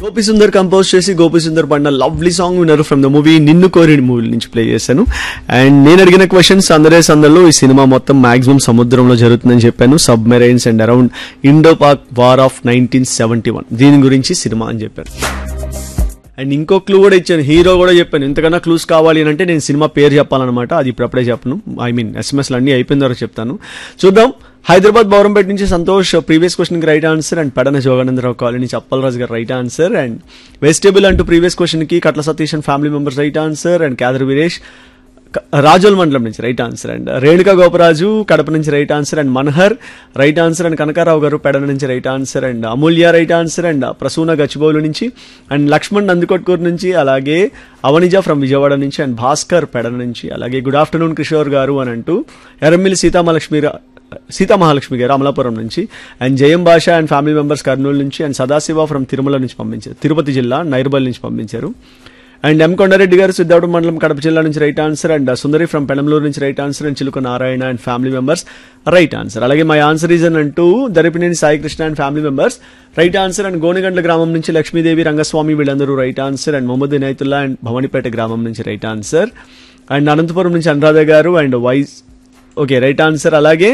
Gopi Sundar compose చేసి గోపి సుందర్ పడిన lovely song విన్నారు from the movie Ninnu Kori movie నుంచి ప్లే చేశాను అండ్ నేను అడిగిన క్వశ్చన్స్ అందరే సందర్లో ఈ సినిమా మొత్తం మాక్సిమం సముద్రంలో జరుగుతుందని చెప్పాను submarines and around Indo Pak war of nineteen seventy one దీని గురించి సినిమా అని చెప్పాను అండ్ ఇంకో క్లూ కూడా ఇచ్చాను హీరో కూడా చెప్పాను ఇంతకన్నా క్లూస్ కావాలి అని అంటే నేను సినిమా పేరు చెప్పాలన్నమాట అది ఇప్పుడప్పుడే చెప్పను ఐ మీన్ ఎస్ఎంఎస్లు అన్నీ అయిపోయిన తర్వాత చెప్తాను చూద్దాం హైదరాబాద్ బౌరంపేట నుంచి సంతోష్ ప్రీవియస్ క్వశ్చన్కి right answer and Pedana Joganandarao colony నుంచి Appalaraju garu right answer and vegetable అంటూ ప్రీవియస్ క్వశ్చన్కి Katla Satish and family members right answer and Kyadar Veeresh క- రాజోల్ మండలం నుంచి right answer and Renuka Goparaju Kadapa నుంచి right answer and Manahar right answer and Kanakarao garu Pedana నుంచి right answer and Amulya right answer and Prasuna Gachibowli నుంచి అండ్ లక్ష్మణ్ నందికొట్కూరు నుంచి అలాగే అవనిజ ఫ్రమ్ విజయవాడ నుంచి అండ్ భాస్కర్ పెడన నుంచి అలాగే గుడ్ ఆఫ్టర్నూన్ కిషోర్ గారు అని అంటూ ఎర్రమిల్లి సీతామలక్ష్మి రా- సీతామహాలక్ష్మి గారు అమలాపురం నుంచి అండ్ జయం భాష అండ్ ఫ్యామిలీ మెంబర్స్ కర్నూలు నుంచి అండ్ సదాశివ ఫ్రమ్ తిరుమల నుంచి పంపించారు తిరుపతి జిల్లా నైర్బల్ నుంచి పంపించారు అండ్ ఎం కొండారెడ్డి గారు సిద్ధార్థ మండలం కడప జిల్లా నుంచి right answer and Sundari from Penamaluru నుంచి right answer and Chiluka Narayana and family members right answer అలాగే మై ఆన్సర్ ఈజ్ అని అంటూ Daripineni Sai Krishna and family members right answer and Gonagandla గ్రామం నుంచి లక్ష్మీదేవి రంగస్వామి వీళ్ళందరూ right answer and Mohammed Inayatullah and Bhavanipeta గ్రామం నుంచి రైట్ ఆన్సర్ అండ్ అనంతపురం నుంచి అనురాధ గారు అండ్ వైస్ ఓకే రైట్ ఆన్సర్ అలాగే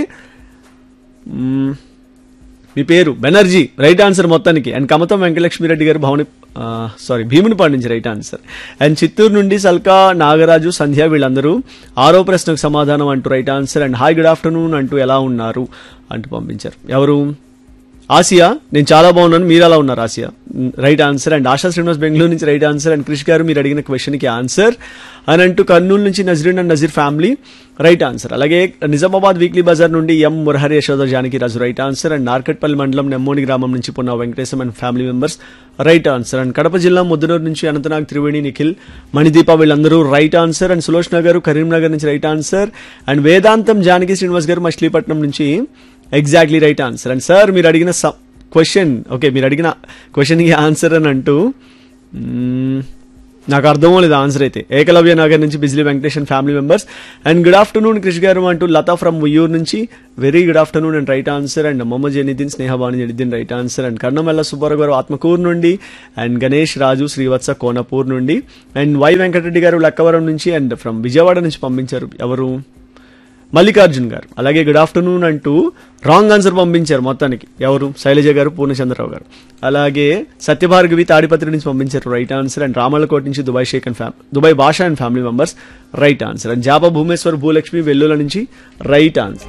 మ్మ్, మీ పేరు బెనర్జీ రైట్ ఆన్సర్ మొత్తానికి అండ్ కమతం వెంకటలక్ష్మిరెడ్డి గారు భవని సారీ భీమునిపాడు నుంచి రైట్ ఆన్సర్ అండ్ చిత్తూరు నుండి సల్కా నాగరాజు సంధ్య వీళ్ళందరూ ఆరో ప్రశ్నకు సమాధానం అంటూ right answer and hi good afternoon అంటూ ఎలా ఉన్నారు అంటూ పంపించారు ఎవరు ఆసియా నేను చాలా బాగున్నాను మీరు ఎలా ఉన్నారు Asiya right answer and Asha Srinivas Bengaluru నుంచి రైట్ ఆన్సర్ అండ్ క్రిష్ గారు మీరు అడిగిన క్వశ్చన్కి ఆన్సర్ అని అంటూ కర్నూలు నుంచి Nazreen and Nazeer family right answer అలాగే నిజామాబాద్ వీక్లీ బజార్ నుండి M Murahari Yashoda Janaki Raju right answer and Narketpally మండలం నెమ్మోని గ్రామం నుంచి Punna Venkatesham and family members right answer and Kadapa జిల్లా ముద్దునూరు నుంచి అనంతనాగ్ త్రివేణి నిఖిల్ మణిదీప వీళ్ళందరూ రైట్ ఆన్సర్ అండ్ సులోచన గారు కరీంనగర్ నుంచి రైట్ ఆన్సర్ అండ్ వేదాంతం జానకి శ్రీనివాస్ గారు మచిలీపట్నం నుంచి exactly right answer and sir మీరు అడిగిన క్వశ్చన్ ఓకే మీరు అడిగిన క్వశ్చన్కి ఆన్సర్ అని అంటూ మ్మ్, నాకు అర్థం లేదు ఆన్సర్ అయితే ఏకలవ్య నగర్ నుంచి Bijili Venkateshan family members and good afternoon Krish garu అంటూ లతా ఫ్రమ్ ఉయ్యూరు నుంచి very good afternoon and right answer and Mohammed Junaiduddin Snehabani Junaiduddin right answer and Karnamella Subbarao garu Atmakur నుండి అండ్ గణేష్ రాజు శ్రీవత్స కోనపూర్ నుండి అండ్ వై వెంకటరెడ్డి గారు లక్కవరం నుంచి అండ్ ఫ్రమ్ విజయవాడ నుంచి పంపించారు ఎవరు మల్లికార్జున్ గారు అలాగే గుడ్ ఆఫ్టర్నూన్ అంటూ రాంగ్ ఆన్సర్ పంపించారు మొత్తానికి ఎవరు శైలజ గారు పూర్ణచంద్రరావు గారు అలాగే సత్యభార్గవి తాడిపత్రి నుంచి పంపించారు రైట్ ఆన్సర్ అండ్ రామలకోట నుంచి దుబాయ్ షేక్ అండ్ ఫ్యామ్ Dubai Basha and family members right answer and Japa Bhumeshwar Bhulakshmi Vellula నుంచి రైట్ ఆన్సర్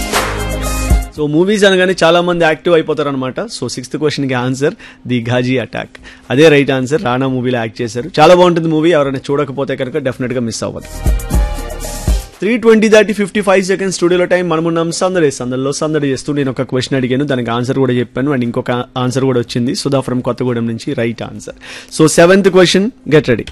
సో మూవీస్ అనగానే చాలా మంది యాక్టివ్ అయిపోతారు అనమాట సో సిక్స్త్ క్వశ్చన్ కి ఆన్సర్ ది ఘాజీ అటాక్ అదే రైట్ ఆన్సర్ రాణా మూవీలో యాక్ట్ చేశారు చాలా బాగుంటుంది మూవీ ఎవరైనా చూడకపోతే కనుక డెఫినెట్ గా మిస్ అవ్వదు త్రీ ట్వంటీ దాటి ఫిఫ్టీ ఫైవ్ సెకండ్స్ స్టూడియోలో టైం మనమున్నాం సందడి సందడిలో సందడి చేస్తూ నేను ఒక క్వశ్చన్ అడిగాను దానికి ఆన్సర్ కూడా చెప్పాను అండ్ ఇంకొక ఆన్సర్ కూడా వచ్చింది సుధా ఫ్రమ్ కొత్తగూడెం నుంచి right answer so seventh question get ready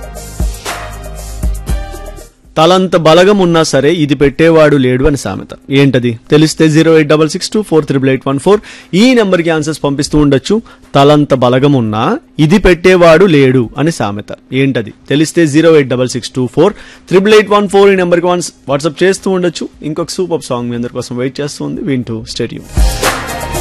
తలంత బలగం ఉన్నా సరే ఇది పెట్టేవాడు లేడు అని సామెత ఏంటది తెలిస్తే zero eight double six two four triple eight one four ఈ నెంబర్కి ఆన్సర్స్ పంపిస్తూ ఉండొచ్చు తలంత బలగం ఉన్నా ఇది పెట్టేవాడు లేడు అని సామెత ఏంటది తెలిస్తే zero eight double six two four triple eight one four ఈ నెంబర్కి వాట్సాప్ చేస్తూ ఉండొచ్చు ఇంకొక సూపర్ సాంగ్ మీ అందరి కోసం వెయిట్ చేస్తుంది వింటూ స్టేడియం